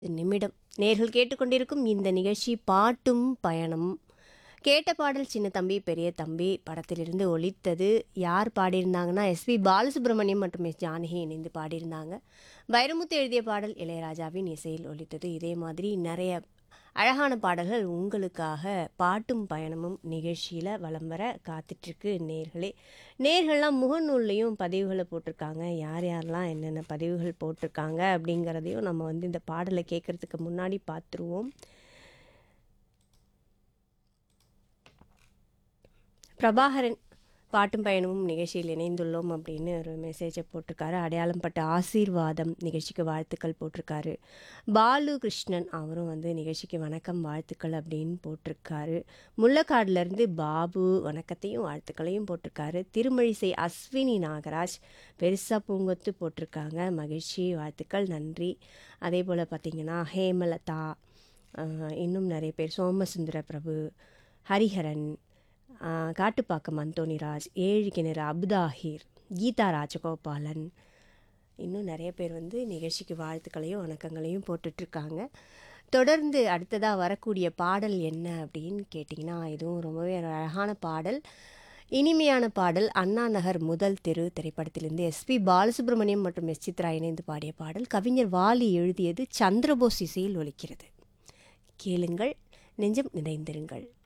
நிமிடம் நேர்கள் கேட்டுக்கொண்டிருக்கும் இந்த நிகழ்ச்சி பாட்டும் பயணம் கேட்ட பாடல் சின்ன தம்பி பெரிய தம்பி படத்திலிருந்து ஒலித்தது யார் பாடியிருந்தாங்கன்னா எஸ்பி பாலசுப்ரமணியம் மற்றும் எஸ் ஜானகி இணைந்து பாடியிருந்தாங்க வைரமுத்து எழுதிய பாடல் இளையராஜாவின் இசையில் ஒலித்தது இதே மாதிரி நிறைய அழகான பாடல்கள் உங்களுக்காக பாட்டும் பயணமும் நிகழ்ச்சியில் வலம் வர காத்துட்ருக்கு நேர்களே நேர்கள்லாம் முகநூல்லையும் பதிவுகளை போட்டிருக்காங்க யார் யாரெல்லாம் என்னென்ன பதிவுகள் போட்டிருக்காங்க அப்படிங்கிறதையும் நம்ம வந்து இந்த பாடலை கேட்குறதுக்கு முன்னாடி பார்த்துருவோம் பிரபாகரன் பாட்டும் பயணமும் நிகழ்ச்சியில் இணைந்துள்ளோம் அப்படின்னு ஒரு மெசேஜை போட்டிருக்காரு அடையாளம் பட்ட ஆசீர்வாதம் நிகழ்ச்சிக்கு வாழ்த்துக்கள் போட்டிருக்காரு பாலு கிருஷ்ணன் அவரும் வந்து நிகழ்ச்சிக்கு வணக்கம் வாழ்த்துக்கள் அப்படின்னு போட்டிருக்காரு முள்ளக்காடுலேருந்து பாபு வணக்கத்தையும் வாழ்த்துக்களையும் போட்டிருக்காரு திருமழிசை அஸ்வினி நாகராஜ் பெருசாக பூங்கொத்து போட்டிருக்காங்க மகிழ்ச்சி வாழ்த்துக்கள் நன்றி அதே போல் பார்த்திங்கன்னா ஹேமலதா ஆஹ் இன்னும் நிறைய பேர் சோமசுந்தர பிரபு ஹரிஹரன் ஆஹ் காட்டுப்பாக்கம் அந்தோணிராஜ் ஏழு கிணறு அப்தாஹிர் கீதா ராஜகோபாலன் இன்னும் நிறைய பேர் வந்து நிகழ்ச்சிக்கு வாழ்த்துக்களையும் வணக்கங்களையும் போட்டுட்ருக்காங்க தொடர்ந்து அடுத்ததாக வரக்கூடிய பாடல் என்ன அப்படின்னு கேட்டிங்கன்னா இதுவும் ரொம்பவே ஒரு அழகான பாடல் இனிமையான பாடல் அண்ணா நகர் முதல் தெரு திரைப்படத்திலிருந்து எஸ்பி பாலசுப்ரமணியம் மற்றும் எஸ் சித்ரா இணைந்து பாடிய பாடல் கவிஞர் வாலி எழுதியது சந்திரபோஸ் இசையில் ஒலிக்கிறது கேளுங்கள் நெஞ்சம் நிறைந்திருங்கள்